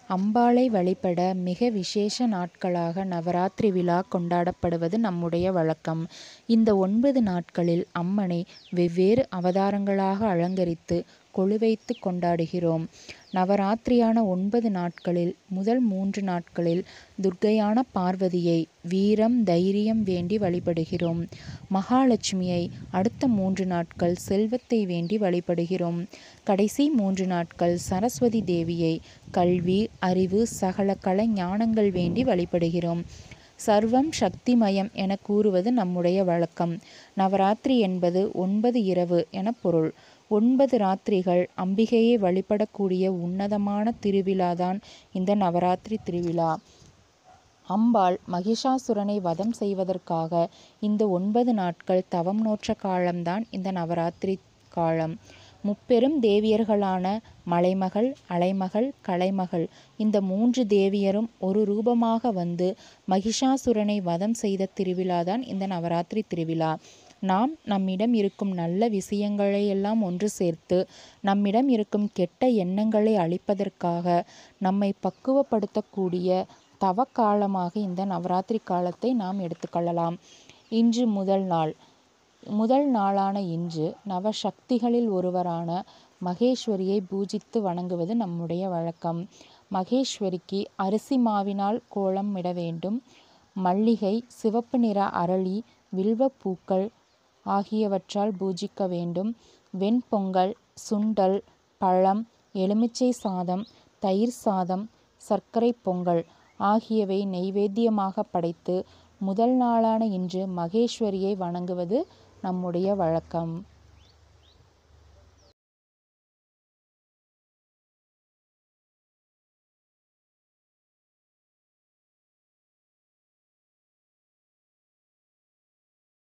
அம்பாளை வழிபட மிக விசேஷ நாட்களாக நவராத்திரி விழா கொண்டாடப்படுவது நம்முடைய வழக்கம் இந்த ஒன்பது நாட்களில் அம்மனை வெவ்வேறு அவதாரங்களாக அலங்கரித்து கொலுவைத்து கொண்டாடுகிறோம் நவராத்திரியான ஒன்பது நாட்களில் முதல் மூன்று நாட்களில் துர்க்கையான பார்வதியை வீரம் தைரியம் வேண்டி வழிபடுகிறோம் மகாலட்சுமியை அடுத்த மூன்று நாட்கள் செல்வத்தை வேண்டி வழிபடுகிறோம் கடைசி மூன்று நாட்கள் சரஸ்வதி தேவியை கல்வி அறிவு சகல கலை ஞானங்கள் வேண்டி வழிபடுகிறோம் சர்வம் சக்திமயம் என கூறுவது நம்முடைய வழக்கம் நவராத்திரி என்பது ஒன்பது இரவு என பொருள் ஒன்பது ராத்திரிகள் அம்பிகையை வழிபடக்கூடிய உன்னதமான திருவிழாதான் இந்த நவராத்திரி திருவிழா அம்பாள் மகிஷாசுரனை வதம் செய்வதற்காக இந்த ஒன்பது நாட்கள் தவம் நோற்ற காலம்தான் இந்த நவராத்திரி காலம் முப்பெரும் தேவியர்களான மலைமகள் அலைமகள் கலைமகள் இந்த மூன்று தேவியரும் ஒரு ரூபமாக வந்து மகிஷாசுரனை வதம் செய்த திருவிழாதான் இந்த நவராத்திரி திருவிழா நாம் நம்மிடம் இருக்கும் நல்ல விஷயங்களை எல்லாம் ஒன்று சேர்த்து நம்மிடம் இருக்கும் கெட்ட எண்ணங்களை அழிப்பதற்காக நம்மை பக்குவப்படுத்தக்கூடிய தவக்காலமாக இந்த நவராத்திரி காலத்தை நாம் எடுத்துக்கொள்ளலாம் இன்று முதல் நாள் முதல் நாளான இன்று நவசக்திகளில் ஒருவரான மகேஸ்வரியை பூஜித்து வணங்குவது நம்முடைய வழக்கம் மகேஸ்வரிக்கு அரிசி மாவினால் கோலம் இட வேண்டும் மல்லிகை சிவப்பு நிற அரளி வில்வப்பூக்கள் ஆகியவற்றால் பூஜிக்க வேண்டும் வெண்பொங்கல் சுண்டல் பழம் எலுமிச்சை சாதம் தயிர் சாதம் சர்க்கரை பொங்கல் ஆகியவை நெய்வேத்தியமாக படைத்து முதல் நாளான இன்று மகேஸ்வரியை வணங்குவது நம்முடைய வழக்கம்